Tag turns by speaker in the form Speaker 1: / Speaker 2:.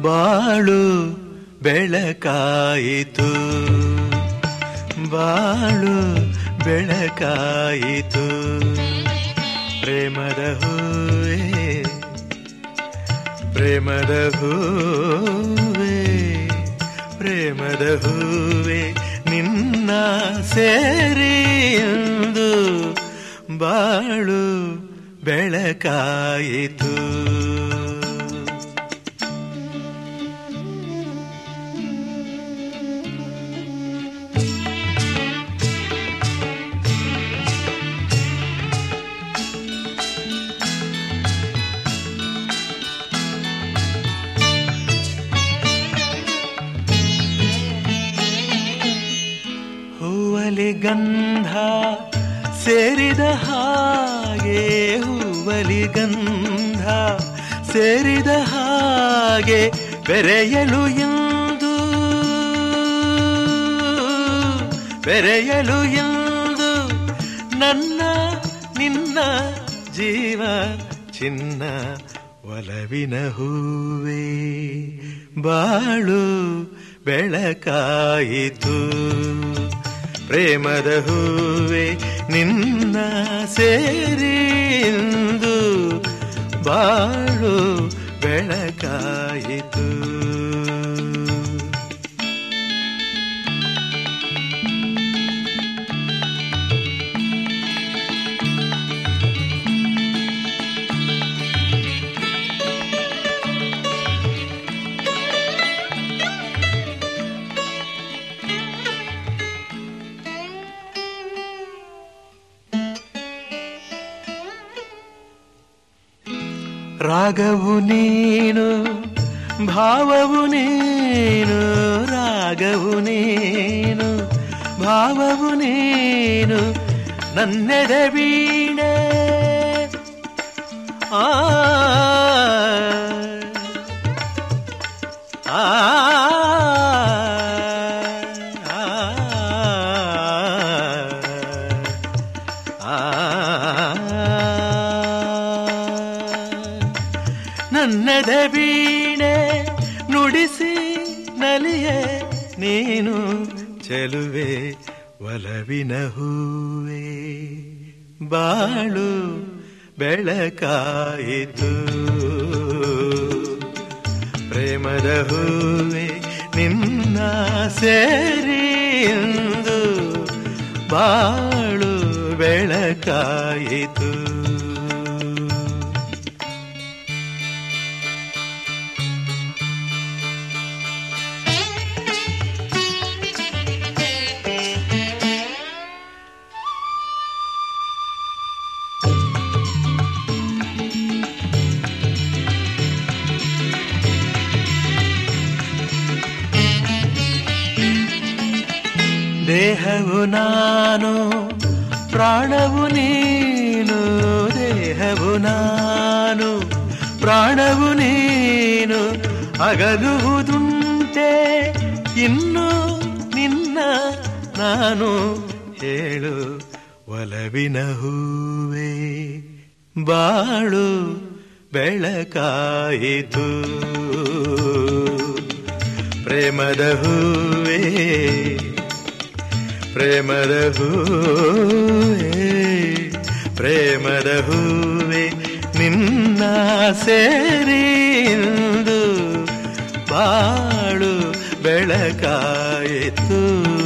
Speaker 1: ಬಾಳು ಬೆಳಕಾಯಿತು ಬಾಳು ಬೆಳಕಾಯಿತು ಪ್ರೇಮದ ಹೂವೇ ಪ್ರೇಮದ ಹೂವೇ ಪ್ರೇಮದ ಹೂವೇ ನಿನ್ನ ಸೇರಿ ಎಂದು ಬಾಳು ಬೆಳಕಾಯಿತು ಹೂವಲಿ ಗಂಧ ಸೇರಿದ ಹಾಗೆ ಹೂವಲಿ ಗಂಧ ಸೇರಿದ ಹಾಗೆ ಬೆರೆಯಲು ಎಂದು ಬೆರೆಯಲು ಎಂದು ನನ್ನ ನಿನ್ನ ಜೀವ ಚಿನ್ನ ಒಲವಿನ ಹೂವೇ ಬಾಳು ಬೆಳಕಾಯಿತು ಪ್ರೇಮದ ಹೂವೇ ನಿನ್ನ ಸೇರಿ ಎಂದು ಬಾಳು ಬೆಳಕಾಯಿತು ರಾಗವು ನೀನು ಭಾವವು ನೀನು ರಾಗವು ನೀನು ಭಾವವು ನೀನು ನನ್ನೆದೆ ವೀಣೆ ಆ ಆ ನನ್ನದ ವೀಣೆ ನುಡಿಸಿ ನಲಿಯೆ ನೀನು ಚೆಲುವೆ ಒಲವಿನ ಹೂವೇ ಬಾಳು ಬೆಳಕಾಯಿತು ಪ್ರೇಮದ ಹೂವೇ ನಿನ್ನ ಸೇರಿ ಎಂದು ಬಾಳು ಬೆಳಕಾಯಿತು ದೇಹವು ನಾನು ಪ್ರಾಣವು ನೀನು ದೇಹವು ನಾನು ಪ್ರಾಣವು ನೀನು ಅಗಲುವುದುಂಟೆ ಇನ್ನು ನಿನ್ನ ನಾನು ಹೇಳು ಒಲವಿನ ಹೂವೇ ಬಾಳು ಬೆಳಕಾಯಿತು ಪ್ರೇಮದ ಹೂವೇ ಪ್ರೇಮದ ಹೂವೇ ಪ್ರೇಮದ ಹೂವೇ ನಿನ್ನ ಸೇರಿ ಎಂದು ಬಾಳು ಬೆಳಕಾಯಿತು